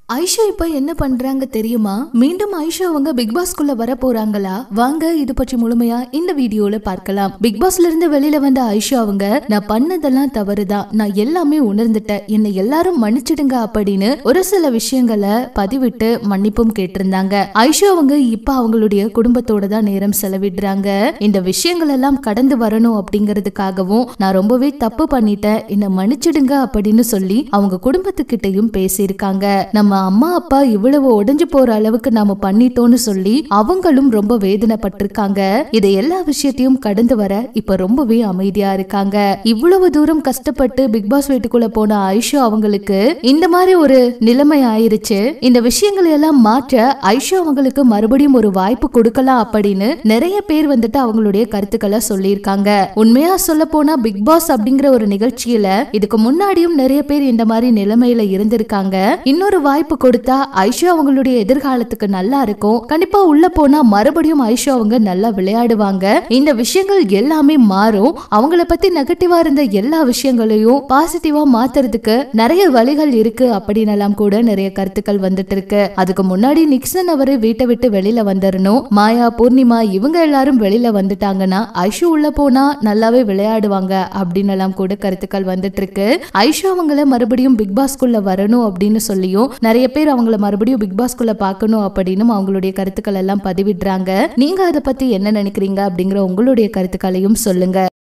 ஐஷா இப்ப என்ன பண்றாங்க தெரியுமா மீண்டும் ஐஷா அவங்க பிக் பாஸ்க்குள்ள வர போறாங்களா வாங்க இது பற்றி முழுமையா இந்த வீடியோல பார்க்கலாம் பிக் பாஸ்ல இருந்து வெளியில வந்த ஐஷா அவங்க நான் பண்ணதெல்லாம் தவறுதான் நான் எல்லாமே உணர்ந்துட்டேன் என்னை எல்லாரும் மன்னிச்சிடுங்க அப்படின்னு ஒரு சில விஷயங்களை பதிவிட்டு மன்னிப்பும் கேட்டிருந்தாங்க ஐஷா அவங்க இப்ப அவங்களுடைய குடும்பத்தோட தான் நேரம் செலவிடுறாங்க இந்த விஷயங்கள் எல்லாம் கடந்து வரணும் அப்படிங்கறதுக்காகவும் நான் ரொம்பவே தப்பு பண்ணிட்டேன் என்னை மன்னிச்சிடுங்க அப்படின்னு சொல்லி அவங்க குடும்பத்துக்கிட்டையும் பேசியிருக்காங்க நம்ம அம்மா அப்பா இவ்வளவு உடைஞ்சு போற அளவுக்கு நாம பண்ணிட்டோம்னு சொல்லி அவங்களும் ரொம்ப வேதனைப்பட்டிருக்காங்க இதை எல்லா விஷயத்தையும் கடந்து வர இப்ப ரொம்பவே அமைதியா இருக்காங்க இவ்வளவு தூரம் கஷ்டப்பட்டு பிக் பாஸ் வீட்டுக்குள்ள போன ஐஷா அவங்களுக்கு இந்த மாதிரி ஒரு நிலைமை ஆயிருச்சு இந்த விஷயங்களை எல்லாம் மாற்ற ஐஷா அவங்களுக்கு மறுபடியும் ஒரு வாய்ப்பு கொடுக்கலாம் அப்படின்னு நிறைய பேர் வந்துட்டு அவங்களுடைய கருத்துக்களை சொல்லியிருக்காங்க உண்மையா சொல்ல போனா பிக் பாஸ் அப்படிங்கிற ஒரு நிகழ்ச்சியில இதுக்கு முன்னாடியும் நிறைய பேர் இந்த மாதிரி நிலைமையில இருந்திருக்காங்க இன்னொரு வாய்ப்பு கொடுத்தா ஐஷா அவங்களுடைய எதிர்காலத்துக்கு நல்லா இருக்கும் கண்டிப்பா உள்ள போனா மறுபடியும் ஐஷா அவங்க நல்லா விளையாடுவாங்க இந்த விஷயங்கள் எல்லாமே மாறும் அவங்கள பத்தி நெகட்டிவா இருந்த எல்லா விஷயங்களையும் பாசிட்டிவா மாத்துறதுக்கு நிறைய வழிகள் இருக்கு அப்படின்னு எல்லாம் கூட நிறைய கருத்துக்கள் வந்துட்டு இருக்கு அதுக்கு முன்னாடி நிக்சன் அவரு வீட்டை விட்டு வெளியில வந்துடணும் மாயா பூர்ணிமா இவங்க எல்லாரும் வெளியில வந்துட்டாங்கன்னா ஐஷு உள்ள போனா நல்லாவே விளையாடுவாங்க அப்படின்னு எல்லாம் கூட கருத்துக்கள் வந்துட்டு இருக்கு ஐஷு அவங்கள மறுபடியும் பிக் பாஸ்குள்ள வரணும் அப்படின்னு சொல்லியும் நிறைய பேர் அவங்கள மறுபடியும் பிக் பாஸ்குள்ள பார்க்கணும் அப்படின்னு அவங்களுடைய கருத்துக்கள் எல்லாம் பதிவிடுறாங்க நீங்க அதை பத்தி என்ன நினைக்கிறீங்க அப்படிங்கிற உங்களுடைய கருத்துக்களையும் சொல்லுங்க